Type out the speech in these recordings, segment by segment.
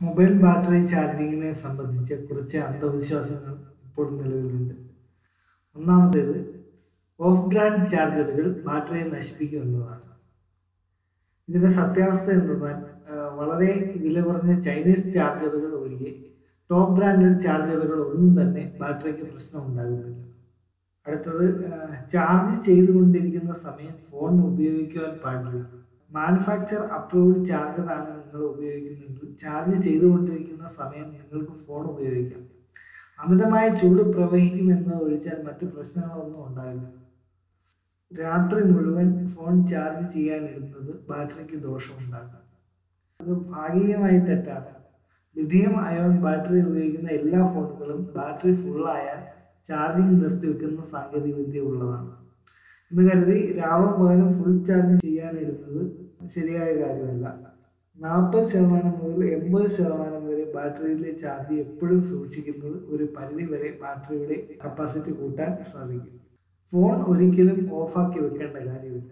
mobile battery ചാർജിങ്ങിനെ സംബന്ധിച്ച് കുറച്ച് അന്ധവിശ്വാസങ്ങൾ ഇപ്പോൾ നിലവിലുണ്ട് ഒന്നാമത്തേത് ഓഫ് ബ്രാൻഡ് ചാർജറുകൾ ബാറ്ററിയെ നശിപ്പിക്കും എന്നതാണ് ഇതിന്റെ സത്യാവസ്ഥ എന്തെന്നാൽ ആ, വളരെ വില കുറഞ്ഞ ചൈനീസ് ചാർജറുകൾ ഒഴികെ ടോപ്പ് ബ്രാൻഡഡ് ചാർജറുകൾ ഒന്നും തന്നെ ബാറ്ററിക്ക് പ്രശ്നം ഉണ്ടാകുന്നില്ല അടുത്തത് ആ, ചാർജ് ചെയ്തുകൊണ്ടിരിക്കുന്ന സമയം ഫോൺ ഉപയോഗിക്കുവാൻ പാടില്ല മാനുഫാക്ചർ അപ്രൂവ്ഡ് ചാർജറാണ് നിങ്ങൾ ഉപയോഗിക്കുന്നതെങ്കിൽ ചാർജ് ചെയ്തുകൊണ്ടിരിക്കുന്ന സമയം നിങ്ങൾക്ക് ഫോൺ ഉപയോഗിക്കാം അമിതമായ ചൂട് പ്രവഹിക്കുമെന്ന് ഒഴിച്ചാൽ മറ്റു പ്രശ്നങ്ങളൊന്നും ഉണ്ടാകില്ല രാത്രി മുഴുവൻ ഫോൺ ചാർജ് ചെയ്യാനിരുന്നത് ബാറ്ററിക്ക് ദോഷമുണ്ടാക്കാം അത് ഭാഗികമായി തെറ്റാണ് ലിഥിയം അയോൺ ബാറ്ററി ഉപയോഗിക്കുന്ന എല്ലാ ഫോണുകളും ബാറ്ററി ഫുള്ളായാൽ ചാർജിങ് നിർത്തിവെക്കുന്ന സാങ്കേതികവിദ്യ ഉള്ളതാണ് എന്ന് കരുതി രാവും പകലും ഫുൾ ചാർജ് ചെയ്യാനിരുന്നത് ശരിയായ കാര്യമല്ല നാൽപ്പത് ശതമാനം മുതൽ എൺപത് ശതമാനം വരെ ബാറ്ററിയിലെ ചാർജ് എപ്പോഴും സൂക്ഷിക്കുന്നത് ഒരു പരിധി വരെ ബാറ്ററിയുടെ കപ്പാസിറ്റി കൂട്ടാൻ സാധിക്കും ഫോൺ ഒരിക്കലും ഓഫാക്കി വെക്കേണ്ട കാര്യമില്ല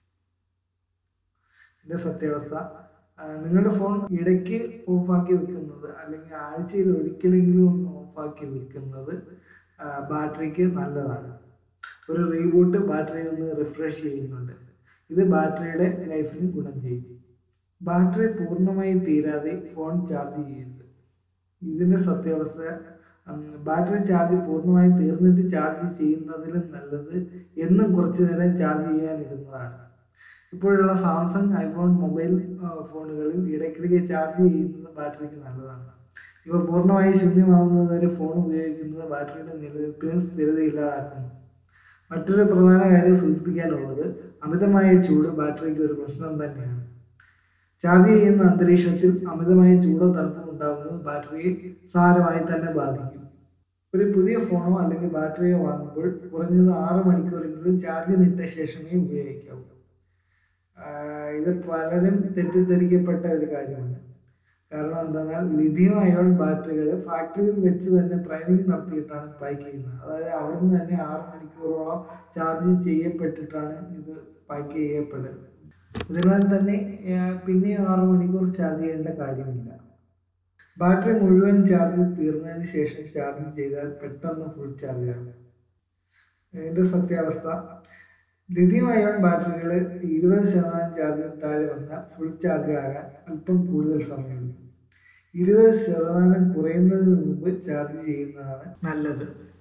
ഇതിന്റെ സത്യാവസ്ഥ ആ, നിങ്ങളുടെ ഫോൺ ഇടയ്ക്ക് ഓഫാക്കി വെക്കുന്നത് അല്ലെങ്കിൽ ആഴ്ചയിൽ ഒരിക്കലെങ്കിലും ഒന്ന് ഓഫാക്കി വെക്കുന്നത് ആ, ബാറ്ററിക്ക് നല്ലതാണ് ഒരു റീബൂട്ട് ബാറ്ററി ഒന്ന് റിഫ്രഷ് ചെയ്യുന്നുണ്ട് ഇത് ബാറ്ററിയുടെ ലൈഫിന് ഗുണം ചെയ്യും ബാറ്ററി പൂർണ്ണമായി തീരാതെ ഫോൺ ചാർജ് ചെയ്യരുത് ഇതിന്റെ സത്യാവസ്ഥ ഉം, ബാറ്ററി ചാർജ് പൂർണ്ണമായി തീർന്നിട്ട് ചാർജ് ചെയ്യുന്നതിലും നല്ലത് എന്നും കുറച്ചു നേരം ചാർജ് ചെയ്യാൻ ഇടുന്നതാണ് ഇപ്പോഴുള്ള സാംസങ് ഐഫോൺ മൊബൈൽ ആ, ഫോണുകളിൽ ഇടയ്ക്കിടയ്ക്ക് ചാർജ് ചെയ്യുന്നത് ബാറ്ററിക്ക് നല്ലതാണ് ഇവ പൂർണ്ണമായി ശൂന്യമാവുന്നത് വരെ ഫോൺ ഉപയോഗിക്കുന്നത് ബാറ്ററിയുടെ നിലനിൽപ്പിന് സ്ഥിരതയില്ലാതാക്കുന്നു മറ്റൊരു പ്രധാന കാര്യം സൂചിപ്പിക്കാനുള്ളത് അമിതമായ ചൂട് ബാറ്ററിക്ക് ഒരു പ്രശ്നം തന്നെയാണ് ചാർജ് ചെയ്യുന്ന അന്തരീക്ഷത്തിൽ അമിതമായ ചൂടോ തണുപ്പോ ഉണ്ടാകുന്നത് ബാറ്ററിയെ സാരമായി തന്നെ ബാധിക്കും ഒരു പുതിയ ഫോണോ അല്ലെങ്കിൽ ബാറ്ററിയോ വാങ്ങുമ്പോൾ കുറഞ്ഞത് ആറ് മണിക്കൂറെങ്കിലും ചാർജിനിട്ട ശേഷമേ ഉപയോഗിക്കാവൂ ആഹ് ഇത് പലരും തെറ്റിദ്ധരിക്കപ്പെട്ട ഒരു കാര്യമാണ് കാരണം എന്തെന്നാൽ ലിഥിയം അയോൺ ബാറ്ററികൾ ഫാക്ടറിയിൽ വെച്ച് തന്നെ പ്രൈമിംഗ് നടത്തിയിട്ടാണ് പാക്ക് ചെയ്യുന്നത് അതായത് അവിടെ നിന്ന് തന്നെ ആറ് മണിക്കൂറോളം ചാർജ് ചെയ്യപ്പെട്ടിട്ടാണ് ഇത് പാക്ക് ചെയ്യപ്പെടുന്നത് അതിനാൽ തന്നെ ആഹ് പിന്നെ ആറ് മണിക്കൂർ ചാർജ് ചെയ്യേണ്ട കാര്യമില്ല ബാറ്ററി മുഴുവൻ ചാർജ് തീർന്നതിന് ശേഷം ചാർജ് ചെയ്താൽ പെട്ടെന്ന് ഫുൾ ചാർജ് ആകും ഇതിന്റെ സത്യാവസ്ഥ ലിഥിയം അയോൺ ബാറ്ററികൾ ഇരുപത് ശതമാനം ചാർജിന് താഴെ വന്നാൽ ഫുൾ ചാർജ് ആകാൻ അല്പം കൂടുതൽ സമയമെടുക്കും ഇരുപത് ശതമാനം കുറയുന്നതിന് മുമ്പ് ചാർജ് ചെയ്യുന്നതാണ് നല്ലത്